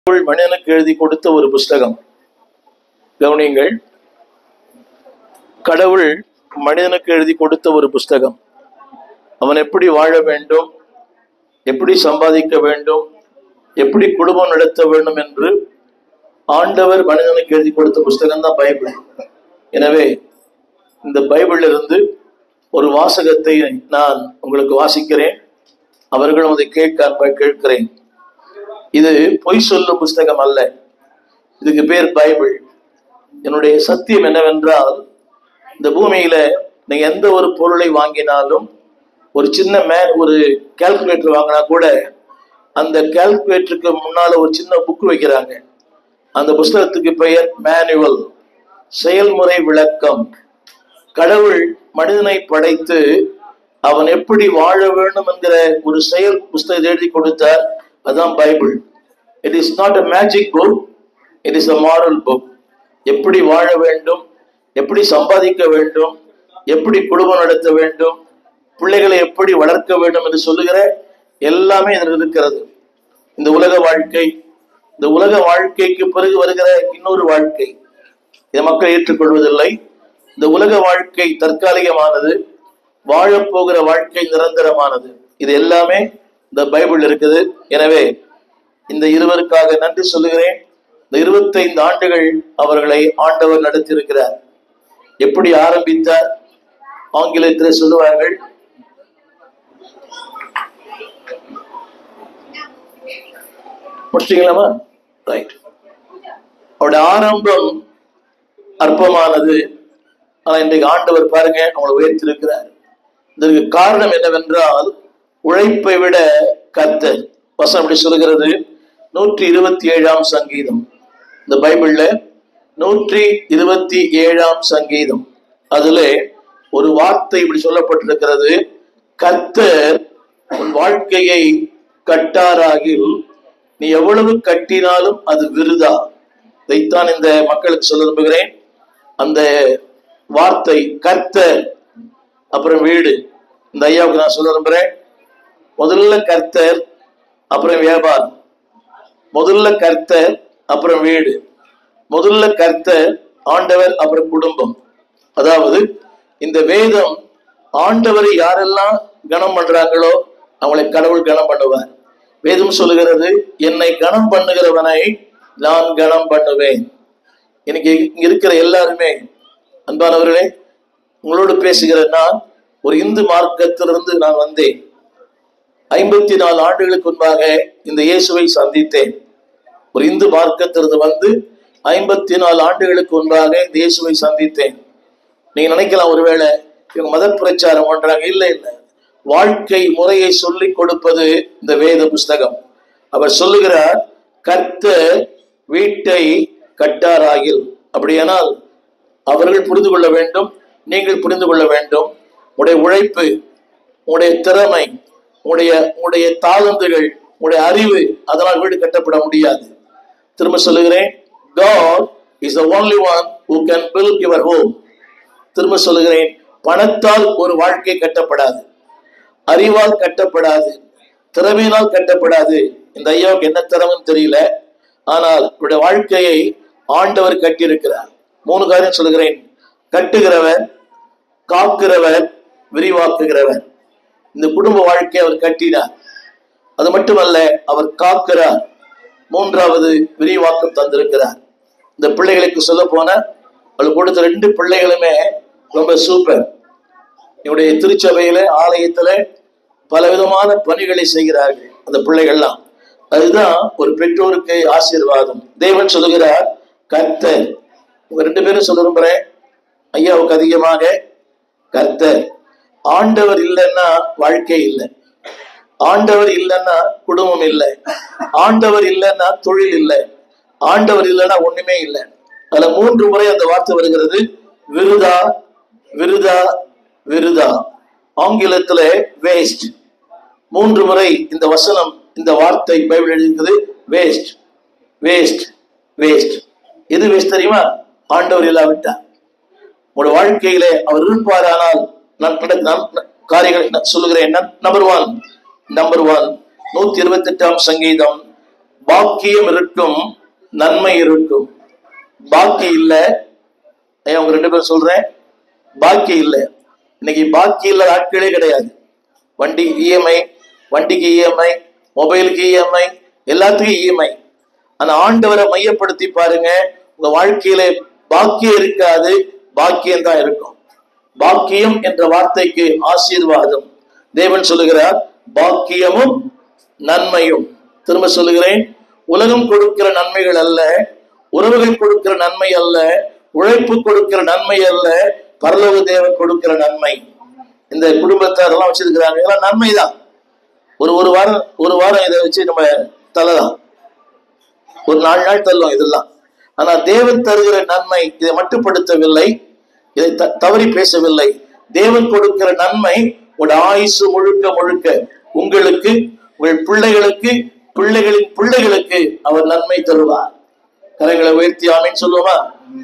கடவுள் மனிதனுக்கு எழுதி கொடுத்த ஒரு புஸ்தகம் கவனியுங்கள் கடவுள் மனிதனுக்கு எழுதி கொடுத்த ஒரு புஸ்தகம் அவன் எப்படி வாழ வேண்டும் எப்படி சம்பாதிக்க வேண்டும் எப்படி குடும்பம் நடத்த வேண்டும் என்று ஆண்டவர் மனிதனுக்கு எழுதி கொடுத்த புஸ்தகம் தான் பைபிள் எனவே இந்த பைபிளில் இருந்து ஒரு வாசகத்தை நான் உங்களுக்கு வாசிக்கிறேன் அவர்களும் அதை கேட்க அன்பாய் கேட்கிறேன் இது பொய் சொல்லும் புஸ்தகம் அல்ல இதுக்கு பேர் பைபிள் என்னுடைய சத்தியம் என்னவென்றால் இந்த பூமியில நீங்க எந்த ஒரு பொருளை வாங்கினாலும் ஒரு சின்ன மே ஒரு கால்குலேட்டர் வாங்கினா கூட அந்த கால்குலேட்டருக்கு முன்னால ஒரு சின்ன புக் வைக்கிறாங்க அந்த புஸ்தகத்துக்கு பெயர் மேனுவல் செயல்முறை விளக்கம் கடவுள் மனிதனை படைத்து அவன் எப்படி வாழ வேண்டும் என்கிற ஒரு செயல் புஸ்தகத்தை எழுதி கொடுத்தார் அதான் Bible it is not a magic book it is a moral book எப்படி வாழ வேண்டும் எப்படி சம்பாதிக்க வேண்டும் எப்படி குடும்பம் நடத்த வேண்டும் பிள்ளைகளை எப்படி வளர்க்க வேண்டும் என்று சொல்லுகிற எல்லாமே இதில் இருக்கிறது இந்த உலக வாழ்க்கை இந்த உலக வாழ்க்கைக்கு பிறகு வருகிற இன்னொரு வாழ்க்கை இதை மக்கள் ஏற்றுக்கொள்வதில்லை இந்த உலக வாழ்க்கை தற்காலிகமானது வாழப்போகிற வாழ்க்கை நிரந்தரமானது இது எல்லாமே இந்த பைபிள் இருக்குது எனவே இந்த இருவருக்காக நன்றி சொல்லுகிறேன் இந்த இருபத்தைந்து ஆண்டுகள் அவர்களை ஆண்டவர் நடத்தியிருக்கிறார் எப்படி ஆரம்பித்தார் ஆங்கிலத்தில் சொல்லுவார்கள் முடிச்சிங்களாமா ரைட் அவருடைய ஆரம்பம் அற்பமானது ஆனா இன்றைக்கு ஆண்டவர் பாருங்க அவங்களை உயர்த்திருக்கிறார் இதற்கு காரணம் என்னவென்றால் உழைப்பை விட கர்த்தர் வசனம் அப்படி சொல்கிறது நூற்றி இருபத்தி ஏழாம் சங்கீதம் இந்த பைபிள்ல நூற்றி இருபத்தி ஏழாம் சங்கீதம் அதுல ஒரு வார்த்தை இப்படி சொல்லப்பட்டிருக்கிறது கர்த்தர் உன் வாழ்க்கையை கட்டாராகில் நீ எவ்வளவு கட்டினாலும் அது விருதா இதைத்தான் இந்த மக்களுக்கு சொல்ல விரும்புகிறேன் அந்த வார்த்தை கர்த்தர் அப்புறம் வீடு இந்த ஐயாவுக்கு நான் சொல்ல விரும்புறேன் முதல்ல கர்த்தர் அப்புறம் வியாபாரம் முதல்ல கர்த்தர் அப்புறம் வீடு முதல்ல கர்த்தர் ஆண்டவர் அப்புறம் குடும்பம் அதாவது இந்த வேதம் ஆண்டவரை யாரெல்லாம் கனம் பண்றாங்களோ அவங்களை கடவுள் கனம் பண்ணுவார் வேதம் சொல்லுகிறது என்னை கனம் பண்ணுகிறவனை நான் கனம் பண்ணுவேன் இன்னைக்கு இங்க இருக்கிற எல்லாருமே அன்பானவர்களே உங்களோடு பேசுகிற நான் ஒரு இந்து மார்க்கத்திலிருந்து நான் வந்தேன் ஐம்பத்தி நாலு ஆண்டுகளுக்கு முன்பாக இந்த இயேசுவை சந்தித்தேன் ஒரு இந்து மார்க்கத்திலிருந்து வந்து ஐம்பத்தி நாலு ஆண்டுகளுக்கு முன்பாக இந்த இயேசுவை சந்தித்தேன் நீங்க நினைக்கலாம் ஒருவேளை இவங்க மத பிரச்சாரம் பண்றாங்க இல்லை இல்லை வாழ்க்கை முறையை சொல்லி கொடுப்பது இந்த வேத புஸ்தகம் அவர் சொல்லுகிறார் கர்த்தர் வீட்டை கட்டாராகில் அப்படியானால் அவர்கள் புரிந்து கொள்ள வேண்டும் நீங்கள் புரிந்து கொள்ள வேண்டும் உடைய உழைப்பு உடைய திறமை உடைய உடைய தாளந்துகள் உடைய அறிவு அதனால் வீடு கட்டப்பட முடியாது திரும்ப சொல்லுகிறேன் God is the only one who can build your home திரும்ப சொல்லுகிறேன் பணத்தால் ஒரு வாழ்க்கை கட்டப்படாது அறிவால் கட்டப்படாது திறமையினால் கட்டப்படாது இந்த ஐயாவுக்கு என்ன திறமைன்னு தெரியல ஆனால் இவருடைய வாழ்க்கையை ஆண்டவர் கட்டியிருக்கிறார் மூணு காரியம் சொல்லுகிறேன் கட்டுகிறவர் காக்கிறவர் விரிவாக்குகிறவர் இந்த குடும்ப வாழ்க்கையை அவர் கட்டினார் அது மட்டுமல்ல அவர் காக்கிறார் மூன்றாவது விரிவாக்கம் தந்திருக்கிறார் இந்த பிள்ளைகளுக்கு சொல்ல போன அவளுக்கு கொடுத்த ரெண்டு பிள்ளைகளுமே ரொம்ப சூப்பர் என்னுடைய திருச்சபையில ஆலயத்துல பல விதமான பணிகளை செய்கிறார்கள் அந்த பிள்ளைகள்லாம் அதுதான் ஒரு பெற்றோருக்கு ஆசீர்வாதம் தேவன் சொல்லுகிறார் கர்த்தர் உங்க ரெண்டு பேரும் சொல்ல விரும்புறேன் ஐயாவுக்கு அதிகமாக கர்த்தர் ஆண்டவர் இல்லைன்னா வாழ்க்கை இல்லை ஆண்டவர் இல்லைன்னா குடும்பம் இல்லை ஆண்டவர் இல்லைன்னா தொழில் இல்லை ஆண்டவர் இல்லைன்னா ஒண்ணுமே இல்லை அதுல மூன்று முறை அந்த வார்த்தை வருகிறது விருதா விருதா விருதா ஆங்கிலத்துல வேஸ்ட் மூன்று முறை இந்த வசனம் இந்த வார்த்தை பைபிள் எழுதியிருக்குது வேஸ்ட் வேஸ்ட் வேஸ்ட் எது வேஸ்ட் தெரியுமா ஆண்டவர் இல்லாவிட்டா உங்களோட வாழ்க்கையில அவர் இருப்பாரானால் நான் நட- நான் ந- காரியங்களை நான் சொல்லுகிறேன் நம்பர் ஒன் நம்பர் ஒன் நூத்தி இருபத்தி எட்டாம் சங்கீதம் பாக்கியம் இருக்கும் நன்மை இருக்கும் பாக்கி இல்ல ஏன் உங்க ரெண்டு பேரும் சொல்றேன் பாக்கி இல்ல இன்னைக்கு பாக்கி இல்ல ஆட்களே கிடையாது வண்டி இஎம்ஐ வண்டிக்கு இஎம்ஐ மொபைலுக்கு இஎம்ஐ எல்லாத்துக்கும் இஎம்ஐ ஆனா ஆண்டவரை மையப்படுத்தி பாருங்க உங்க வாழ்க்கையில பாக்கியம் இருக்காது பாக்கியம் தான் இருக்கும் பாக்கியம் என்ற வார்த்தைக்கு ஆசீர்வாதம் தேவன் சொல்லுகிறார் பாக்கியமும் நன்மையும் திரும்ப சொல்லுகிறேன் உலகம் கொடுக்கிற நன்மைகள் அல்ல உறவுகள் கொடுக்கிற நன்மை அல்ல உழைப்பு கொடுக்கிற நன்மை அல்ல பரலோக தேவன் கொடுக்கிற நன்மை இந்த குடும்பத்தார் எல்லாம் வச்சிருக்கிறாங்க இதெல்லாம் நன்மை தான் ஒரு ஒரு வாரம் ஒரு வாரம் இதை வச்சு நம்ம தள்ளலாம் ஒரு நாலு நாள் தள்ளுவோம் இதெல்லாம் ஆனா தேவன் தருகிற நன்மை இதை மட்டுப்படுத்தவில்லை இதை த- தவறி பேசவில்லை தேவன் கொடுக்கிற நன்மை உங்களோட ஆயுசு முழுக்க முழுக்க உங்களுக்கு உங்கள் பிள்ளைகளுக்கு பிள்ளைகளின் பிள்ளைகளுக்கு அவர் நன்மை தருவார் கரங்களை உயர்த்தி ஆமீன் சொல்லுவோமா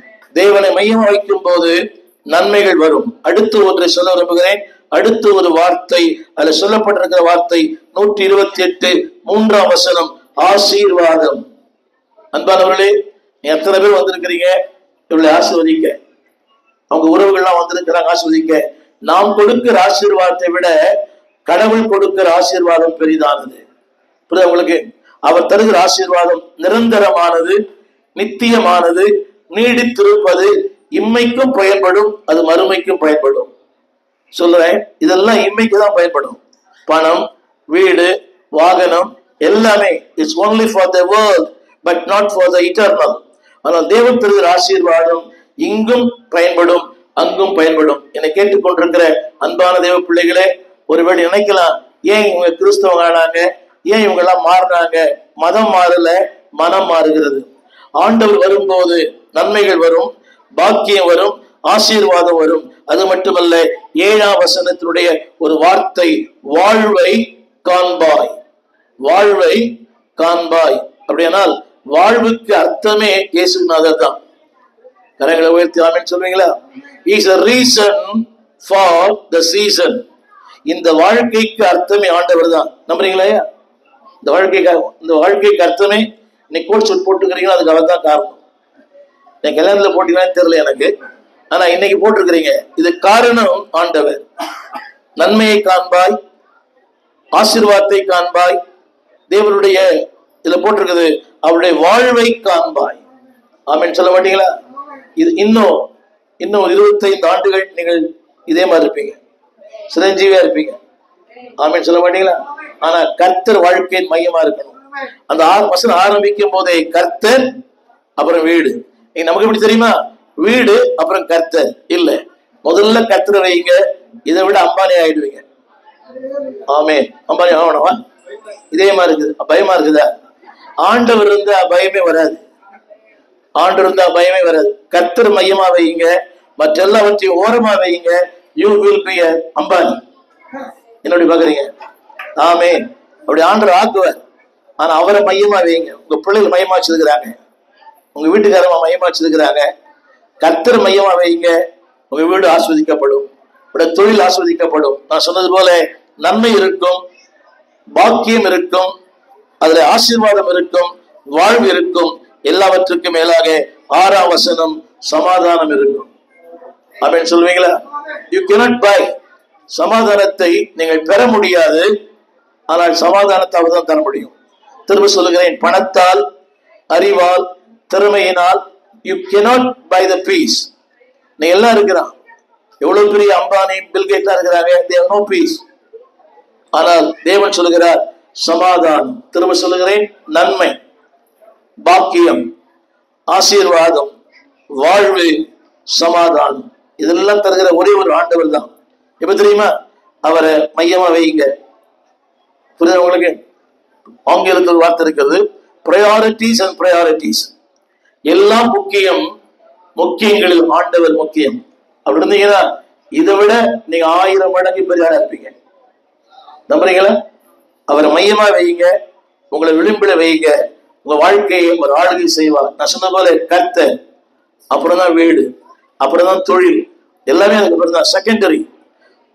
தேவனை மையம் வைக்கும் போது நன்மைகள் வரும் அடுத்து ஒன்றை சொல்ல விரும்புகிறேன் அடுத்து ஒரு வார்த்தை அதுல சொல்லப்பட்டிருக்கிற வார்த்தை நூற்றி இருபத்தி எட்டு மூன்றாம் வசனம் ஆசீர்வாதம் அன்பானவர்களே நீ எத்தனை பேர் வந்திருக்கிறீங்க இவளை ஆசீர்வதிக்க அவங்க உறவுகள்லாம் வந்திருக்கிறாங்க ஆசீர்வதிக்க நாம் கொடுக்கிற ஆசீர்வாதத்தை விட கடவுள் கொடுக்கிற ஆசீர்வாதம் பெரிதானது புரியுதா உங்களுக்கு அவர் தருகிற ஆசீர்வாதம் நிரந்தரமானது நித்தியமானது நீடித்திருப்பது இம்மைக்கும் பயன்படும் அது மறுமைக்கும் பயன்படும் சொல்றேன் இதெல்லாம் இம்மைக்கு தான் பயன்படும் பணம் வீடு வாகனம் எல்லாமே it's only for the world but not for the eternal ஆனால் தேவன் தருகிற ஆசீர்வாதம் இங்கும் பயன்படும் அங்கும் பயன்படும் என்னை கேட்டுக்கொண்டிருக்கிற அன்பான தேவ பிள்ளைகளே ஒருவேளை நினைக்கலாம் ஏன் இவங்க கிறிஸ்தவங்க ஆனாங்க ஏன் இவங்க எல்லாம் மாறினாங்க மதம் மாறல மனம் மாறுகிறது ஆண்டவர் வரும்போது நன்மைகள் வரும் பாக்கியம் வரும் ஆசீர்வாதம் வரும் அது மட்டுமல்ல ஏழாம் வசனத்தினுடைய ஒரு வார்த்தை வாழ்வை காண்பாய் வாழ்வை காண்பாய் அப்படியானால் வாழ்வுக்கு அர்த்தமே இயேசுநாதர் தான் கரங்களை உயர்த்தி ஆமென் சொல்வீங்களா is a reason for the season இந்த வாழ்க்கைக்கு அர்த்தமே ஆண்டவர் தான் நம்புறீங்களா இந்த வாழ்க்கைக்கு இந்த வாழ்க்கைக்கு அர்த்தமே இன்னைக்கு கோட் சூட் போட்டுக்கிறீங்களா அதுக்கு அவர் தான் காரணம் என் கல்யாணத்துல போட்டீங்களான்னு தெரியல எனக்கு ஆனா இன்னைக்கு போட்டிருக்கிறீங்க இது காரணம் ஆண்டவர் நன்மையை காண்பாய் ஆசீர்வாதத்தை காண்பாய் தேவனுடைய இதுல போட்டிருக்குது அவருடைய வாழ்வை காண்பாய் ஆமென் சொல்ல மாட்டீங்களா இது இன்னும் இன்னும் ஒரு இருபத்தைந்து ஆண்டுகள் நீங்கள் இதே மாதிரி இருப்பீங்க சிரஞ்சீவியா இருப்பீங்க ஆமென் சொல்ல மாட்டீங்களா ஆனா கர்த்தர் வாழ்க்கையின் மையமா இருக்கணும் அந்த ஆறு வசனம் ஆரம்பிக்கும் போதே கர்த்தர் அப்புறம் வீடு இன்னைக்கு நமக்கு எப்படி தெரியுமா வீடு அப்புறம் கர்த்தர் இல்ல முதல்ல கர்த்தரை வைங்க இதை விட அம்பானி ஆயிடுவீங்க ஆமே அம்பானி ஆகணுமா இதே மாதிரி இருக்குது பயமா இருக்குதா ஆண்டவர் இருந்தா பயமே வராது ஆண்டு இருந்தா பயமே வராது கர்த்தர் மையமா வைங்க மற்ற எல்லாவற்றையும் ஓரமா வைங்க யூ வில் பி அம்பானி என்னடி பாக்குறீங்க ஆமே அப்படி ஆண்டவர் ஆக்குவார் ஆனா அவரை மையமா வைங்க உங்க பிள்ளைகள் மையமா வச்சிருக்கிறாங்க உங்க வீட்டுக்காரமா மையமா வச்சிருக்கிறாங்க கர்த்தர் மையமா வைங்க உங்க வீடு ஆஸ்வதிக்கப்படும் உங்களுடைய தொழில் ஆஸ்வதிக்கப்படும் நான் சொன்னது போல நன்மை இருக்கும் பாக்கியம் இருக்கும் அதுல ஆசீர்வாதம் இருக்கும் வாழ்வு இருக்கும் எல்லாவற்றுக்கும் மேலாக ஆறாம் வசனம் சமாதானம் இருக்கும் அப்படின்னு சொல்லுவீங்களா யூ cannot buy சமாதானத்தை நீங்கள் பெற முடியாது ஆனால் சமாதானத்தை அவர் தான் தர முடியும் திரும்ப சொல்லுகிறேன் பணத்தால் அறிவால் திறமையினால் you cannot buy the peace நீ எல்லாம் இருக்கிறான் எவ்வளவு பெரிய அம்பானி பில்கேட்டா இருக்கிறாங்க தேவ் நோ பீஸ் ஆனால் தேவன் சொல்லுகிறார் சமாதானம் திரும்ப சொல்லுகிறேன் நன்மை பாக்கியம் ஆசீர்வாதம் வாழ்வு சமாதானம் இதெல்லாம் தருகிற ஒரே ஒரு ஆண்டவர் தான் எப்ப தெரியுமா அவரை மையமா வைங்க புரியுதா உங்களுக்கு ஆங்கிலத்தில் ஒரு வார்த்தை இருக்கிறது ப்ரையாரிட்டிஸ் அண்ட் ப்ரையாரிட்டிஸ் எல்லாம் முக்கியம் முக்கியங்களில் ஆண்டவர் முக்கியம் அப்படி இருந்தீங்கன்னா இதை விட நீங்க ஆயிரம் மடங்கு பெரிய ஆளா இருப்பீங்க நம்புறீங்களா அவரை மையமா வைங்க உங்களை விளிம்பிட வைங்க உங்க வாழ்க்கையை ஒரு ஆளுகை செய்வார் நான் சொன்ன போல கர்த்தர் அப்புறம் தான் வீடு அப்புறம் தான் தொழில் எல்லாமே அதுக்கப்புறம் தான் செகண்டரி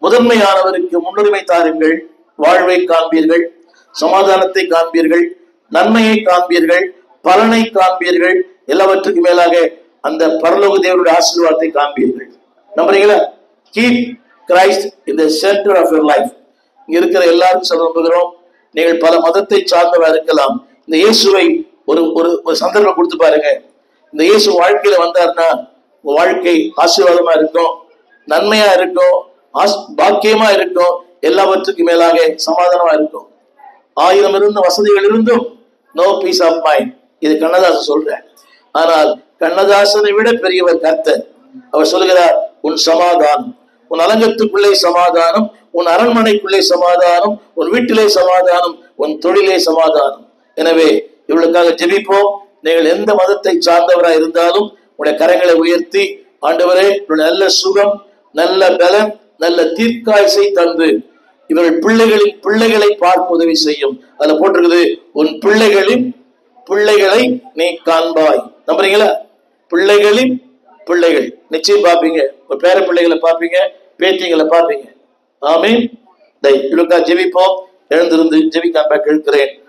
முதன்மையானவருக்கு முன்னுரிமை தாருங்கள் வாழ்வை காண்பீர்கள் சமாதானத்தை காண்பீர்கள் நன்மையை காண்பீர்கள் பலனை காண்பீர்கள் எல்லாவற்றுக்கும் மேலாக அந்த பரலோக தேவனுடைய ஆசீர்வாதத்தை காண்பீர்கள் நம்புறீங்களா keep Christ in the center of your life இங்க இருக்கிற எல்லாரும் சொல்ல நம்புகிறோம் நீங்கள் பல மதத்தை சார்ந்தவா இருக்கலாம் இந்த இயேசுவை ஒரு ஒரு ஒரு சந்தர்ப்பம் கொடுத்து பாருங்க இந்த இயேசு வாழ்க்கையில வந்தாருன்னா உங்க வாழ்க்கை ஆசீர்வாதமா இருக்கும் நன்மையா இருக்கும் ஆஸ்- பாக்கியமா இருக்கும் எல்லாவற்றுக்கும் மேலாக சமாதானமா இருக்கும் ஆயிரம் இருந்த வசதிகள் இருந்தும் நோ பீஸ் ஆஃப் மைண்ட் இது கண்ணதாசன் சொல்றேன் ஆனால் கண்ணதாசனை விட பெரியவர் கர்த்தர் அவர் சொல்கிறார் உன் சமாதானம் உன் அலங்கத்துக்குள்ளே சமாதானம் உன் அரண்மனைக்குள்ளே சமாதானம் உன் வீட்டிலே சமாதானம் உன் தொழிலே சமாதானம் எனவே இவளுக்காக ஜெபிப்போம் நீங்கள் எந்த மதத்தை சார்ந்தவராய் இருந்தாலும் உடைய கரங்களை உயர்த்தி ஆண்டவரே உன்னுடைய நல்ல சுகம் நல்ல பலன் நல்ல தீர்க்காயசை தந்து இவர்கள் பிள்ளைகளின் பிள்ளைகளை பார்க்க உதவி செய்யும் அதுல போட்டிருக்குது உன் பிள்ளைகளின் பிள்ளைகளை நீ காண்பாய் நம்புறீங்களா பிள்ளைகளின் பிள்ளைகள் நிச்சயம் பார்ப்பீங்க ஒரு பேர பிள்ளைகளை பார்ப்பீங்க பேத்திங்களை பார்ப்பீங்க ஆமீன் டேய் இவளுக்கா ஜெபிப்போம் எழுந்திருந்து ஜெபிக்காம கேட்கிறேன்